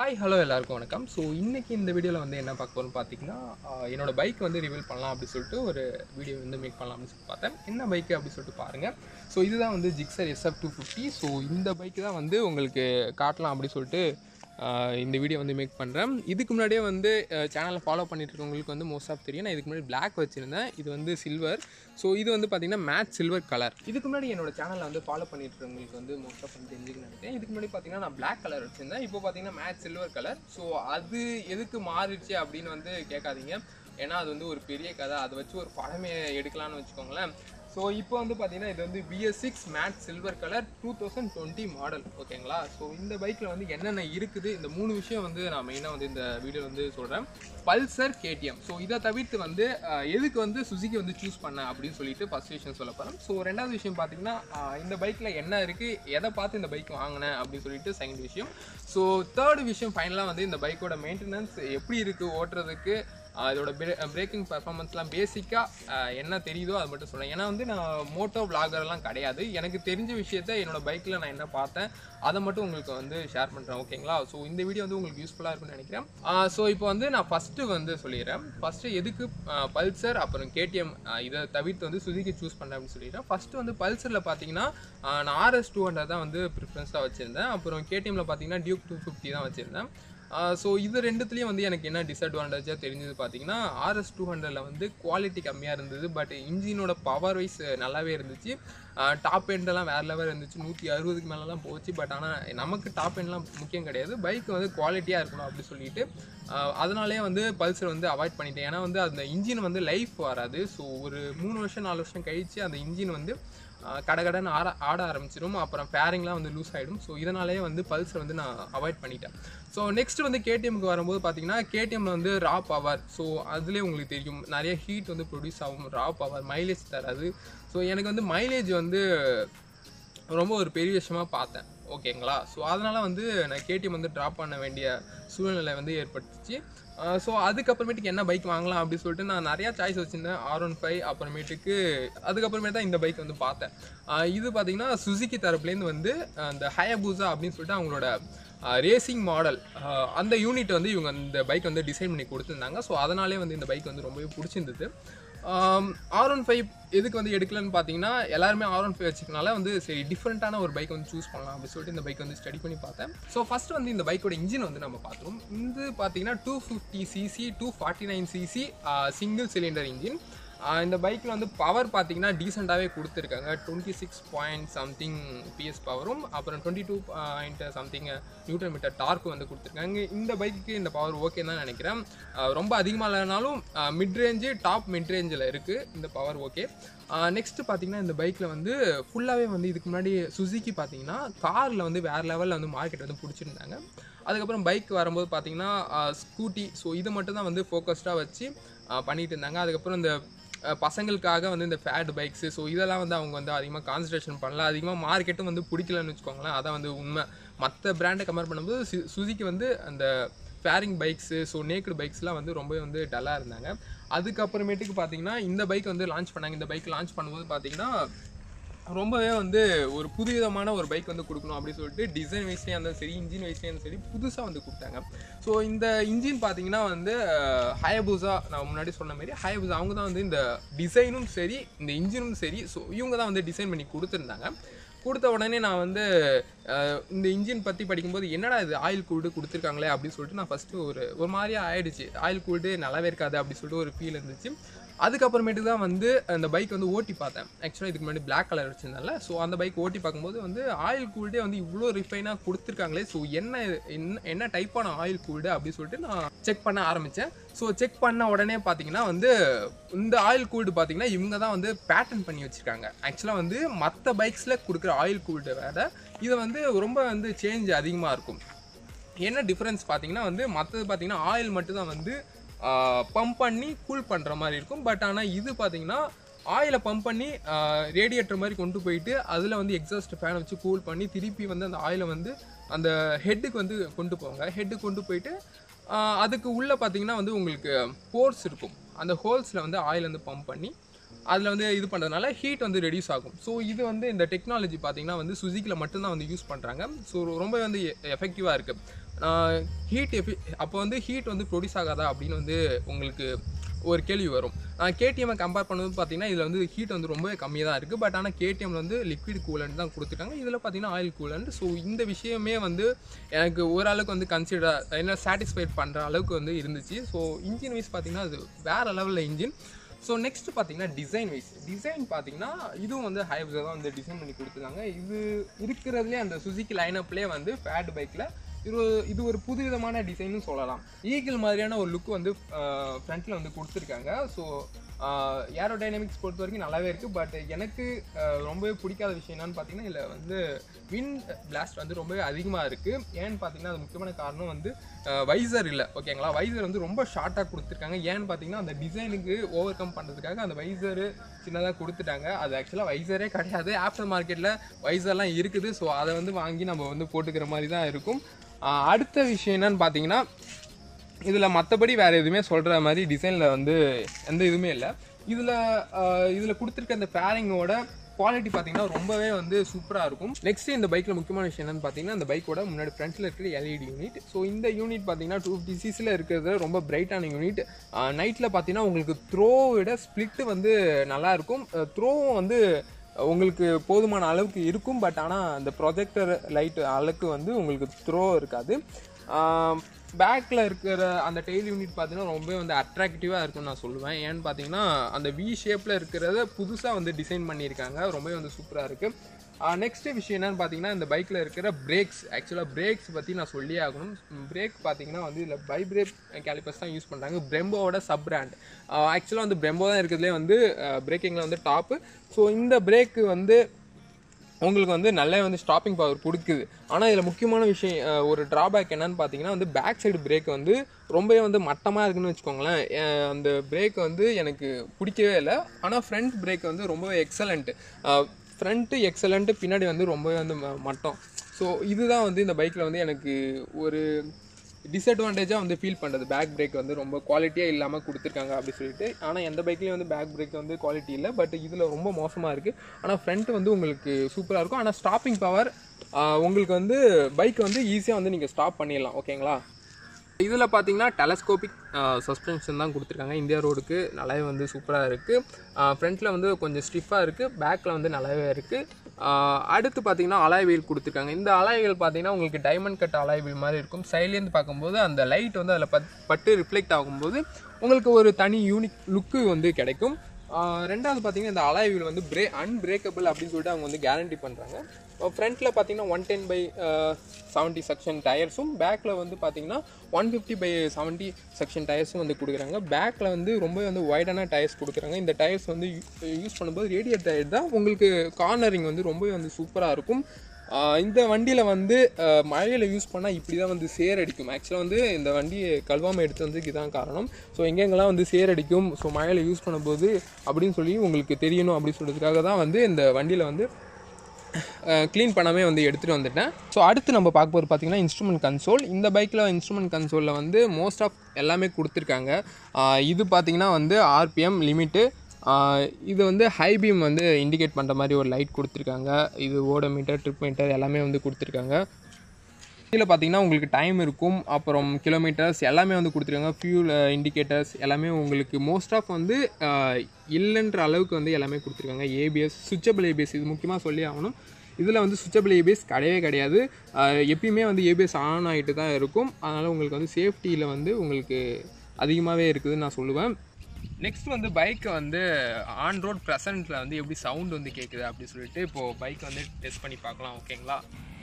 hi hello எல்லாருக்கும் வணக்கம் so இன்றைக்கி இந்த வீடியோவில் வந்து என்ன பார்க்க போகிறோம்னு பார்த்தீங்கன்னா ஆஹ் என்னோட பைக் வந்து ரிவீல் பண்ணலாம் அப்படின்னு சொல்லிட்டு ஒரு வீடியோ வந்து மேக் பண்ணலாம் அப்படின்னு சொல்லி பார்த்தேன் என்ன பைக்கு அப்படின்னு சொல்லிட்டு பாருங்கள் ஸோ இதுதான் வந்து Gixxer SF two fifty so இந்த பைக்கு தான் வந்து உங்களுக்கு காட்டலாம் அப்படின்னு சொல்லிட்டு ஆஹ் இந்த வீடியோ வந்து மேக் பண்ணுறேன் இதுக்கு முன்னாடியே வந்து சேனலை ஃபாலோ பண்ணிட்டு இருக்கவங்களுக்கு வந்து மோஸ்ட் ஆஃப் தெரியும் நான் இதுக்கு முன்னாடி Black வச்சுருந்தேன் இது வந்து சில்வர் ஸோ இது வந்து பார்த்திங்கன்னா மேட் சில்வர் கலர் இதுக்கு முன்னாடி என்னோட சேனலை வந்து ஃபாலோ பண்ணிட்டு இருக்கவங்களுக்கு வந்து மோஸ்ட் ஆஃப் வந்து தெரிஞ்சுக்கணும்னு நினைக்கிறேன் இதுக்கு முன்னாடி பார்த்தீங்கன்னா நான் Black கலர் வச்சுருந்தேன் இப்போ பார்த்தீங்கன்னா மேட் சில்வர் கலர் ஸோ அது எதுக்கு மாறிடுச்சு அப்படின்னு வந்து கேட்காதீங்க ஏன்னா அது வந்து ஒரு பெரிய கதை அதை வச்சு ஒரு படமே எடுக்கலாம்னு வச்சுக்கோங்களேன் ஸோ இப்போ வந்து பார்த்தீங்கன்னா இது வந்து BS six matte silver colour two thousand twenty model ஓகேங்களா ஸோ இந்த பைக்கில் வந்து என்னென்ன இருக்குது இந்த மூணு விஷயம் வந்து நான் மெயினாக வந்து இந்த வீடியோ வந்து சொல்கிறேன் பல்சர் கேடிஎம் ஸோ இதை தவிர்த்து வந்து அஹ், எதுக்கு வந்து சுசுகி வந்து சூஸ் பண்ணேன் அப்படின்னு சொல்லிட்டு ஃபர்ஸ்ட் விஷயம் சொல்ல போகிறேன் ஸோ ரெண்டாவது விஷயம் பார்த்தீங்கன்னா அஹ், இந்த பைக்கில் என்ன இருக்குது எதை பார்த்து இந்த பைக் வாங்கினேன் அப்படின்னு சொல்லிட்டு செகண்ட் விஷயம் ஸோ தேர்ட் விஷயம் ஃபைனலாக வந்து இந்த பைக்கோட மெயின்டெனன்ஸ் எப்படி இருக்குது ஓட்டுறதுக்கு ஆஹ் இதோட பிரேக்கிங் பர்ஃபார்மன்ஸ்லாம் பேசிக்காக என்ன தெரியுதோ அது மட்டும் சொல்கிறேன் ஏன்னா வந்து நான் மோட்டோ விளாகர்லாம் கிடையாது எனக்கு தெரிஞ்ச விஷயத்த என்னோட பைக்கில் நான் என்ன பார்த்தேன் அதை மட்டும் உங்களுக்கு வந்து ஷேர் பண்ணுறேன் ஓகேங்களா ஸோ இந்த வீடியோ வந்து உங்களுக்கு யூஸ்ஃபுல்லாக இருக்கும்னு நினைக்கிறேன் ஸோ இப்போ வந்து நான் ஃபஸ்ட்டு வந்து சொல்லிடுறேன் ஃபஸ்ட்டு எதுக்கு பல்சர் அப்புறம் கேடிஎம் இதை தவிர்த்து வந்து சுதிக்கு சூஸ் பண்ணேன் அப்படின்னு சொல்லிடுறேன் ஃபஸ்ட்டு வந்து பல்சரில் பார்த்தீங்கன்னா ஆஹ் நான் ஆர்எஸ் டூ ஹண்ட்ரட் தான் வந்து ப்ரிஃபரன்ஸாக வச்சுருந்தேன் அப்புறம் கேடிஎம்மில் பார்த்தீங்கன்னா டியூக் டூ ஃபிஃப்டி தான் வச்சுருந்தேன் ஸோ இது ரெண்டுத்துலேயும் வந்து எனக்கு என்ன டிஸ்அட்வான்டேஜாக தெரிஞ்சது பார்த்தீங்கன்னா ஆர்எஸ் டூ ஹண்ட்ரடில் வந்து குவாலிட்டி கம்மியாக இருந்தது பட் இன்ஜினோட பவர் வைஸ் நல்லாவே இருந்துச்சு டாப் எண்டெல்லாம் வேறு லெவல் இருந்துச்சு நூற்றி அறுபதுக்கு மேலெலாம் போச்சு பட் ஆனால் நமக்கு டாப் எண்ட்லாம் முக்கியம் கிடையாது பைக் வந்து குவாலிட்டியாக இருக்கணும் அப்படி சொல்லிட்டு ஆஹ் அதனாலே வந்து பல்சர் வந்து அவாய்ட் பண்ணிட்டேன் ஏன்னா வந்து அந்த இன்ஜின் வந்து லைஃப் வராது ஸோ ஒரு மூணு வருஷம் நாலு வருஷம் கழித்து அந்த இன்ஜின் வந்து கடகடன்னு ஆட ஆட ஆரம்பிச்சிடும் அப்புறம் ஃபேரிங்லாம் வந்து லூஸ் ஆகிடும் ஸோ இதனாலேயே வந்து பல்சர் வந்து நான் அவாய்ட் பண்ணிட்டேன் ஸோ நெக்ஸ்ட் வந்து கேடிஎம்க்கு வரும்போது பார்த்தீங்கன்னா கேடிஎம்ல வந்து ரா பவர் ஸோ அதுலேயே உங்களுக்கு தெரியும் நிறைய ஹீட் வந்து ப்ரொடியூஸ் ஆகும் ரா பவர் மைலேஜ் தராது ஸோ எனக்கு வந்து மைலேஜ் வந்து ரொம்ப ஒரு பெரிய விஷயமா பார்த்தேன் ஓகேங்களா ஸோ அதனால் வந்து நான் கேடிஎம் வந்து ட்ராப் பண்ண வேண்டிய சூழ்நிலை வந்து ஏற்பட்டுச்சு ஸோ அதுக்கப்புறமேட்டுக்கு என்ன பைக் வாங்கலாம் அப்படின்னு சொல்லிட்டு நான் நிறையா சாய்ஸ் வச்சுருந்தேன் ஆர் ஒன் ஃபைவ் அப்புறமேட்டுக்கு அதுக்கப்புறமேட்டு தான் இந்த பைக் வந்து பார்த்தேன் ஆஹ் இது பார்த்தீங்கன்னா சுசுகி தரப்புலேருந்து வந்து அந்த ஹயபூசா அப்படின்னு சொல்லிட்டு அவங்களோட ரேசிங் மாடல் அந்த யூனிட் வந்து இவங்க இந்த பைக் வந்து டிசைன் பண்ணி கொடுத்துருந்தாங்க ஸோ அதனாலே வந்து இந்த பைக் வந்து ரொம்பவே பிடிச்சிருந்தது ஆர் ஒன் ஃபைவ் எதுக்கு வந்து எடுக்கலன்னு பார்த்தீங்கன்னா எல்லாருமே ஆர் ஒன் ஃபைவ் வச்சுக்கனால வந்து சரி டிஃப்ரெண்ட்டான ஒரு பைக் வந்து சூஸ் பண்ணலாம் அப்படின்னு சொல்லிட்டு இந்த பைக் வந்து ஸ்டடி பண்ணி பார்த்தேன் ஸோ ஃபஸ்ட் வந்து இந்த பைக்கோட இன்ஜின் வந்து நம்ம பார்த்துருவோம் இது பார்த்தீங்கன்னா two fifty CC two forty nine CC single cylinder engine இந்த பைக்கில் வந்து பவர் பார்த்தீங்கன்னா டீசெண்டாகவே கொடுத்துருக்காங்க twenty six point something PS பவரும் அப்புறம் twenty two point something newton metre torque வந்து கொடுத்துருக்காங்க இந்த பைக்குக்கு இந்த பவர் ஓகே தான் நினைக்கிறேன் ஆஹ் ரொம்ப அதிகமாக இல்லைனாலும் மிட் ரேஞ்சு டாப் மிட் ரேஞ்சில் இருக்குது இந்த பவர் ஓகே நெக்ஸ்ட்டு பார்த்தீங்கன்னா இந்த பைக்கில் வந்து ஃபுல்லாகவே வந்து இதுக்கு முன்னாடி சுசுக்கி பார்த்தீங்கன்னா காரில் வந்து வேறு லெவலில் வந்து மார்க்கெட் வந்து பிடிச்சிருந்தாங்க அதுக்கப்புறம் பைக் வரும்போது பார்த்தீங்கன்னா ஸ்கூட்டி ஸோ இது மட்டும் தான் வந்து ஃபோக்கஸ்டாக வச்சு ஆஹ் பண்ணிட்டு இருந்தாங்க அதுக்கப்புறம் இந்த அஹ் பசங்களுக்காக வந்து இந்த ஃபேட் பைக்ஸு ஸோ இதெல்லாம் வந்து அவங்க வந்து அதிகமாக கான்சன்ட்ரேஷன் பண்ணல அதிகமாக மார்க்கெட்டும் வந்து பிடிக்கலன்னு வச்சுக்கோங்களேன் அதான் வந்து உண்மை மற்ற பிராண்டை கம்பேர் பண்ணும்போது சு சுசிக்கு வந்து அந்த ஃபேரிங் பைக்ஸு ஸோ நேக்கடு பைக்ஸ்லாம் வந்து ரொம்பவே வந்து டல்லாக இருந்தாங்க அதுக்கப்புறமேட்டுக்கு பார்த்தீங்கன்னா இந்த பைக் வந்து லான்ச் பண்ணாங்க இந்த பைக் லான்ச் பண்ணும்போது பார்த்தீங்கன்னா ரொம்பவே வந்து ஒரு புதுவிதமான ஒரு பைக் வந்து கொடுக்கணும் அப்படின்னு சொல்லிட்டு டிசைன் வைஸ்லேயும் இருந்தாலும் சரி இன்ஜின் வைஸ்லேயும் இருந்தாலும் சரி புதுசாக வந்து கொடுத்தாங்க ஸோ இந்த இன்ஜின் பார்த்தீங்கன்னா வந்து ஹயபூசா நான் முன்னாடி சொன்ன மாதிரி ஹயபூசா அவங்க தான் வந்து இந்த டிசைனும் சரி இந்த இன்ஜினும் சரி ஸோ இவங்க தான் வந்து டிசைன் பண்ணி கொடுத்துருந்தாங்க கொடுத்த உடனே நான் வந்து அஹ், இந்த இன்ஜின் பற்றி படிக்கும்போது என்னடா இது ஆயில் கூல்டு கொடுத்துருக்காங்களே அப்படின்னு சொல்லிட்டு நான் ஃபஸ்ட்டு ஒரு ஒரு மாதிரியா ஆயிடுச்சு ஆயில் கூல்டு நல்லாவே இருக்காது அப்படின்னு சொல்லிட்டு ஒரு ஃபீல் இருந்துச்சு அதுக்கப்புறமேட்டு தான் வந்து அந்த பைக் வந்து ஓட்டி பார்த்தேன் ஆக்சுவலாக இதுக்கு முன்னாடி Black கலர் வச்சிருந்தால ஸோ அந்த பைக் ஓட்டி பார்க்கும்போது வந்து ஆயில் கூல்டே வந்து இவ்வளோ ரிஃபைனாக கொடுத்துருக்காங்களே ஸோ என்ன என்ன என்ன டைப்பான ஆயில் கூல்டு அப்படின்னு சொல்லிட்டு நான் செக் பண்ண ஆரம்பித்தேன் ஸோ செக் பண்ண உடனே பார்த்தீங்கன்னா வந்து இந்த ஆயில் கூல்டு பார்த்தீங்கன்னா இவங்க தான் வந்து பேட்டர்ன் பண்ணி வச்சுருக்காங்க ஆக்சுவலாக வந்து மற்ற பைக்ஸில் கொடுக்குற ஆயில் கூல்டு வேறு இதை வந்து ரொம்ப வந்து சேஞ்ச் அதிகமாக இருக்கும் என்ன டிஃப்ரென்ஸ் பார்த்தீங்கன்னா வந்து மற்றது பார்த்தீங்கன்னா ஆயில் மட்டும் தான் வந்து பம்ப் பண்ணி கூல் பண்ணுற மாதிரி இருக்கும் பட் ஆனால் இது பார்த்தீங்கன்னா ஆயிலை பம்ப் பண்ணி ரேடியேட்டர் மாதிரி கொண்டு போயிட்டு அதில் வந்து எக்ஸாஸ்ட் ஃபேன் வச்சு கூல் பண்ணி திருப்பி வந்து அந்த ஆயிலை வந்து அந்த ஹெட்டுக்கு வந்து கொண்டு போவாங்க ஹெட்டுக்கு கொண்டு போயிட்டு ஆஹ் அதுக்கு உள்ளே பார்த்தீங்கன்னா வந்து உங்களுக்கு போர்ஸ் இருக்கும் அந்த ஹோல்ஸில் வந்து ஆயில் வந்து பம்ப் பண்ணி அதில் வந்து இது பண்ணுறதுனால ஹீட் வந்து ரெடியூஸ் ஆகும் ஸோ இது வந்து இந்த டெக்னாலஜி பார்த்தீங்கன்னா வந்து சுசுக்கியில் மட்டும்தான் வந்து யூஸ் பண்ணுறாங்க ஸோ ரொம்ப வந்து எஃபெக்டிவாக இருக்குது ஹீட் எஃபி அப்போ வந்து ஹீட் வந்து ப்ரொடியூஸ் ஆகாதா அப்படின்னு வந்து உங்களுக்கு ஒரு கேள்வி வரும் கேடிஎம்மை கம்பேர் பண்ணும்போது பார்த்தீங்கன்னா இதில் வந்து ஹீட் வந்து ரொம்பவே கம்மியாக தான் இருக்குது பட் ஆனால் கேடிஎம்ல வந்து லிக்விட் கூலண்ட் தான் கொடுத்துருக்காங்க இதில் பார்த்தீங்கன்னா ஆயில் கூலண்ட் ஸோ இந்த விஷயமே வந்து எனக்கு ஓரளவுக்கு வந்து கன்சிடர் என்ன சாட்டிஸ்ஃபைட் பண்ணுற அளவுக்கு வந்து இருந்துச்சு ஸோ இன்ஜின் வைஸ் பார்த்தீங்கன்னா அது வேறு லெவலில் இன்ஜின் ஸோ நெக்ஸ்ட் பார்த்தீங்கன்னா டிசைன் வைஸ் டிசைன் பார்த்தீங்கன்னா இதுவும் வந்து ஹைப்ஸை தான் வந்து டிசைன் பண்ணி கொடுத்துருக்காங்க இது இருக்கிறதுலே அந்த சுசுக்கி லைனப்லேயே வந்து ஃபேட் பைக்கில் இது ஒரு- இது ஒரு புதுவிதமான டிசைன்னு சொல்லலாம் ஈகிள் மாதிரியான ஒரு லுக் வந்து ஃப்ரண்ட்டில் வந்து கொடுத்துருக்காங்க ஸோ ஏரோடைனமிக்ஸ் பொறுத்த வரைக்கும் நல்லாவே இருக்குது பட் எனக்கு ஆஹ், ரொம்பவே பிடிக்காத விஷயம் என்னன்னு பார்த்தீங்கன்னா இதில் வந்து விண்ட் பிளாஸ்ட் வந்து ரொம்பவே அதிகமாக இருக்குது ஏன்னு பார்த்தீங்கன்னா அது முக்கியமான காரணம் வந்து வைசர் இல்லை ஓகேங்களா வைசர் வந்து ரொம்ப ஷார்ட்டாக கொடுத்துருக்காங்க ஏன்னு பார்த்தீங்கன்னா அந்த டிசைனுக்கு ஓவர் கம் பண்ணுறதுக்காக அந்த வைசரு சின்னதாக கொடுத்துட்டாங்க அது ஆக்சுவலாக வைசரே கிடையாது ஆஃப்டர் மார்க்கெட்டில் வைசர்லாம் இருக்குது ஸோ அதை வந்து வாங்கி நம்ம வந்து போட்டுக்கிற மாதிரி தான் இருக்கும் ஆஹ் அடுத்த விஷயம் என்னன்னு பார்த்தீங்கன்னா இதில் மற்றபடி வேறு எதுவுமே சொல்கிற மாதிரி டிசைனில் வந்து எந்த இதுவுமே இல்லை இதில் இதில் கொடுத்துருக்க இந்த ஃபேரிங்கோட குவாலிட்டி பார்த்தீங்கன்னா ரொம்பவே வந்து சூப்பராக இருக்கும் நெக்ஸ்ட் இந்த பைக்கில் முக்கியமான விஷயம் என்னன்னு பார்த்தீங்கன்னா இந்த பைக்கோட முன்னாடி ஃப்ரண்ட்டில் இருக்கிற எல்இடி யூனிட் ஸோ இந்த யூனிட் பார்த்தீங்கன்னா டூ ஃபிஃப்டி சிசியில் இருக்கிறது ரொம்ப பிரைட்டான யூனிட் நைட்டில் பார்த்தீங்கன்னா உங்களுக்கு த்ரோ விட ஸ்ப்ளிட்டு வந்து நல்லா இருக்கும் த்ரோவும் வந்து உங்களுக்கு போதுமான அளவுக்கு இருக்கும் பட் ஆனால் அந்த ப்ரொஜெக்டர் லைட் அளவுக்கு வந்து உங்களுக்கு த்ரோ இருக்காது பேக்கில் இருக்கிற அந்த டெய்ல் யூனிட் பார்த்தீங்கன்னா ரொம்பவே வந்து அட்ராக்டிவாக இருக்கும்னு நான் சொல்லுவேன் ஏன்னு பார்த்தீங்கன்னா அந்த வி ஷேப்பில் இருக்கிறத புதுசாக வந்து டிசைன் பண்ணியிருக்காங்க ரொம்பவே வந்து சூப்பராக இருக்குது நெக்ஸ்ட் விஷயம் என்னன்னு பார்த்தீங்கன்னா இந்த பைக்கில் இருக்கிற பிரேக்ஸ் ஆக்சுவலாக பிரேக்ஸ் பற்றி நான் சொல்லியே ஆகணும் பிரேக் பார்த்தீங்கன்னா வந்து இதில் பை பிரேக் கேலிபர்ஸ் தான் யூஸ் பண்ணுறாங்க பிரெம்போவோட சப் பிராண்ட் ஆக்சுவலாக வந்து பிரெம்போ தான் இருக்கிறதுலே வந்து பிரேக்கிங்கில் வந்து டாப்பு ஸோ இந்த பிரேக்கு வந்து உங்களுக்கு வந்து நல்ல வந்து ஸ்டாப்பிங் பவர் கொடுக்குது ஆனால் இதில் முக்கியமான விஷயம் அஹ், ஒரு ட்ராபேக் என்னன்னு பார்த்தீங்கன்னா வந்து பேக் சைடு பிரேக் வந்து ரொம்பவே வந்து மட்டமாக இருக்குன்னு வச்சுக்கோங்களேன் அஹ், அந்த பிரேக் வந்து எனக்கு பிடிக்கவே இல்லை ஆனால் ஃப்ரண்ட் பிரேக் வந்து ரொம்பவே எக்ஸலண்ட்டு ஃப்ரண்ட்டு எக்ஸலண்ட்டு பின்னாடி வந்து ரொம்பவே வந்து ம- மட்டம் ஸோ இதுதான் வந்து இந்த பைக்கில் வந்து எனக்கு ஒரு டிஸ்அட்வான்டேஜாக வந்து ஃபீல் பண்ணுறது பேக் பிரேக் வந்து ரொம்ப குவாலிட்டியாக இல்லாமல் கொடுத்துருக்காங்க அப்படி சொல்லிட்டு ஆனால் எந்த பைக்லேயும் வந்து பேக் பிரேக் வந்து குவாலிட்டி இல்லை பட் இதில் ரொம்ப மோசமாக இருக்குது ஆனால் ஃப்ரண்ட் வந்து உங்களுக்கு சூப்பராக இருக்கும் ஆனால் ஸ்டாப்பிங் பவர் உங்களுக்கு வந்து பைக் வந்து ஈஸியாக வந்து நீங்கள் ஸ்டாப் பண்ணிடலாம் ஓகேங்களா இதில் பார்த்தீங்கன்னா டெலஸ்கோபிக் சஸ்பென்ஷன் தான் கொடுத்துருக்காங்க இந்தியா ரோடுக்கு நல்லாவே வந்து சூப்பராக இருக்குது ஃப்ரண்ட்டில் வந்து கொஞ்சம் ஸ்டிஃபாக இருக்குது பேக்கில் வந்து நல்லாவே இருக்குது அடுத்து பார்த்தீங்கன்னா அலாய் வீல் கொடுத்துருக்காங்க இந்த அலாய் வீல் பார்த்தீங்கன்னா உங்களுக்கு டைமண்ட் கட் அலாய் வீல் மாதிரி இருக்கும் சைட்லேருந்து பார்க்கும்போது அந்த லைட் வந்து அதில் பட் பட்டு ரிஃப்ளெக்ட் ஆகும்போது உங்களுக்கு ஒரு தனி யூனிக் லுக்கு வந்து கிடைக்கும் ஆஹ் ரெண்டாவது பார்த்தீங்கன்னா இந்த அலாய் வீல் வந்து பிரே அன்பிரேக்கபிள் அப்படின்னு சொல்லிட்டு அவங்க வந்து கேரண்டி பண்ணுறாங்க ஃப்ரண்ட்டில் பார்த்தீங்கன்னா one ten by seventy section டயர்ஸும் பேக்கில் வந்து பார்த்தீங்கன்னா one fifty by seventy section டயர்ஸும் வந்து கொடுக்குறாங்க பேக்கில் வந்து ரொம்ப வந்து வைடான டயர்ஸ் கொடுக்குறாங்க இந்த டயர்ஸ் வந்து யூஸ் பண்ணும்போது ரேடியர் டயர் தான் உங்களுக்கு கார்னரிங் வந்து ரொம்பவே வந்து சூப்பராக இருக்கும் ஆஹ் இந்த வண்டியில் வந்து மழையில் யூஸ் பண்ணால் இப்படி தான் வந்து சேர் அடிக்கும் ஆக்சுவலாக வந்து இந்த வண்டி கழுவாமல் எடுத்து வந்து இதுதான் காரணம் ஸோ எங்கெங்கெல்லாம் வந்து சேர் அடிக்கும் ஸோ மழையில் யூஸ் பண்ணும்போது அப்படின்னு சொல்லி உங்களுக்கு தெரியணும் அப்படின்னு சொல்கிறதுக்காக தான் வந்து இந்த வண்டியில் வந்து க்ளீன் பண்ணாமே வந்து எடுத்துகிட்டு வந்துட்டேன் ஸோ அடுத்து நம்ம பார்க்க போகிறது பார்த்தீங்கன்னா இன்ஸ்ட்ருமெண்ட் கன்சோல் இந்த பைக்கில் இன்ஸ்ட்ருமெண்ட் கன்சோலில் வந்து மோஸ்ட் ஆஃப் எல்லாமே கொடுத்துருக்காங்க ஆஹ் இது பார்த்தீங்கன்னா வந்து ஆர்பிஎம் லிமிட்டு இது வந்து ஹை பீம் வந்து இண்டிகேட் பண்ணுற மாதிரி ஒரு லைட் கொடுத்துருக்காங்க இது ஓட மீட்டர் ட்ரிப் மீட்டர் எல்லாமே வந்து கொடுத்துருக்காங்க இதில் பார்த்தீங்கன்னா உங்களுக்கு டைம் இருக்கும் அப்புறம் கிலோமீட்டர்ஸ் எல்லாமே வந்து கொடுத்துருக்காங்க ஃபியூல் இண்டிகேட்டர்ஸ் எல்லாமே உங்களுக்கு மோஸ்ட் ஆஃப் வந்து அஹ், இல்லைன்ற அளவுக்கு வந்து எல்லாமே கொடுத்துருக்காங்க ஏபிஎஸ் சுவிச்சபிள் ஏபிஎஸ் இது முக்கியமாக சொல்லி ஆகணும் இதில் வந்து சுவிச்சபிள் ஏபிஎஸ் கிடையவே கிடையாது அஹ், எப்பயுமே வந்து ஏபிஎஸ் ஆன் ஆகிட்டு தான் இருக்கும் அதனால் உங்களுக்கு வந்து சேஃப்டியில் வந்து உங்களுக்கு அதிகமாகவே இருக்குதுன்னு நான் சொல்லுவேன் நெக்ஸ்ட் வந்து பைக்கை வந்து ஆன் ரோட் ப்ரெசண்ட்டில் வந்து எப்படி சவுண்ட் வந்து கேட்குது அப்படி சொல்லிட்டு இப்போது பைக் வந்து டெஸ்ட் பண்ணி பார்க்கலாம் ஓகேங்களா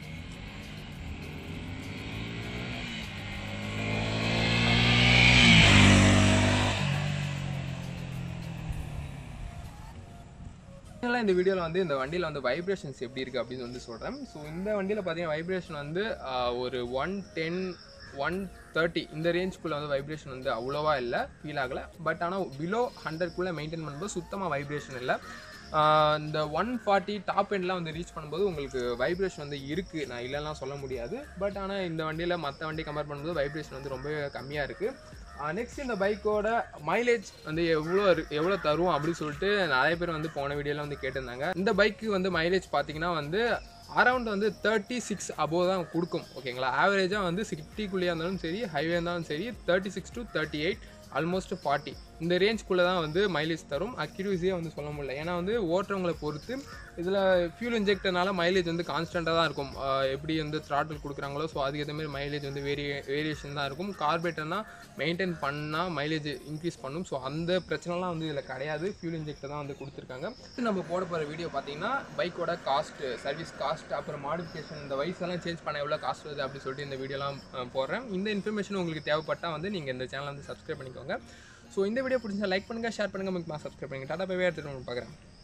ஃபைனலாக இந்த வீடியோவில் வந்து இந்த வண்டியில் வந்து வைப்ரேஷன்ஸ் எப்படி இருக்குது அப்படின்னு வந்து சொல்கிறேன் ஸோ இந்த வண்டியில் பார்த்தீங்கன்னா வைப்ரேஷன் வந்து ஆஹ், ஒரு ஒன் டென் ஒன் தேர்ட்டி இந்த ரேஞ்சுக்குள்ளே வந்து வைப்ரேஷன் வந்து அவ்வளோவா இல்லை ஃபீல் ஆகலை பட் ஆனால் பிலோ ஹண்ட்ரட்குள்ளே மெயின்டைன் பண்ணும்போது சுத்தமாக வைப்ரேஷன் இல்லை ஆஹ், இந்த ஒன் ஃபார்ட்டி டாப் எண்ட்லாம் வந்து ரீச் பண்ணும்போது உங்களுக்கு வைப்ரேஷன் வந்து இருக்குது நான் இல்லைலாம் சொல்ல முடியாது பட் ஆனால் இந்த வண்டியில் மற்ற வண்டி கம்பேர் பண்ணும்போது வைப்ரேஷன் வந்து ரொம்பவே கம்மியாக இருக்குது நெக்ஸ்ட் இந்த பைக்கோட மைலேஜ் வந்து எவ்வளோ இரு- எவ்வளோ தரும் அப்படின்னு சொல்லிட்டு நிறைய பேர் வந்து போன வீடியோவில் வந்து கேட்டிருந்தாங்க இந்த பைக்கு வந்து மைலேஜ் பார்த்தீங்கன்னா வந்து அரௌண்ட் வந்து தேர்ட்டி சிக்ஸ் அபோவ் தான் கொடுக்கும் ஓகேங்களா ஆவரேஜாக வந்து சிட்டிக்குள்ளேயே இருந்தாலும் சரி ஹைவே இருந்தாலும் சரி thirty six to thirty eight almost forty இந்த ரேஞ்ச்குள்ளே தான் வந்து மைலேஜ் தரும் அக்யூரஸியாக வந்து சொல்ல முடியல ஏன்னா வந்து ஓட்டுறவங்களை பொறுத்து இதில் ஃபியூல் இன்ஜெக்டர்னால மைலேஜ் வந்து கான்ஸ்டண்ட்டாக தான் இருக்கும் ஆஹ் எப்படி வந்து த்ராட்டில் கொடுக்குறாங்களோ ஸோ அதுக்கேற்ற மாதிரி மைலேஜ் வந்து வேரி வேரியேஷன் தான் இருக்கும் கார்பரேட்டர்னா மெயின்டைன் பண்ணால் மைலேஜ் இன்க்ரீஸ் பண்ணும் ஸோ அந்த பிரச்சனைலாம் வந்து இதில் கிடையாது ஃபியூல் இன்ஜெக்டர் தான் வந்து கொடுத்துருக்காங்க அடுத்து நம்ம போட போகிற வீடியோ பார்த்தீங்கன்னா பைக்கோட காஸ்ட் சர்வீஸ் காஸ்ட் அப்புறம் மாடிஃபிகேஷன் இந்த வயசெல்லாம் சேஞ்ச் பண்ண எவ்வளோ காஸ்ட் வருது அப்படி சொல்லிட்டு இந்த வீடியோலாம் அஹ், போடுறேன் இந்த இன்ஃபர்மேஷன் உங்களுக்கு தேவைப்பட்டால் வந்து நீங்கள் இந்த சேனலை வந்து சப்ஸ்கிரைப் பண்ணிக்கோங்க ஸோ இந்த வீடியோ பிடிச்சா லைக் பண்ணுங்கள் ஷேர் பண்ணுங்கள் முக்கியமாக சப்ஸ்கிரைப் பண்ணுங்கள் டாடா போய் எடுத்துகிட்டு வந்து பார்க்குறேன்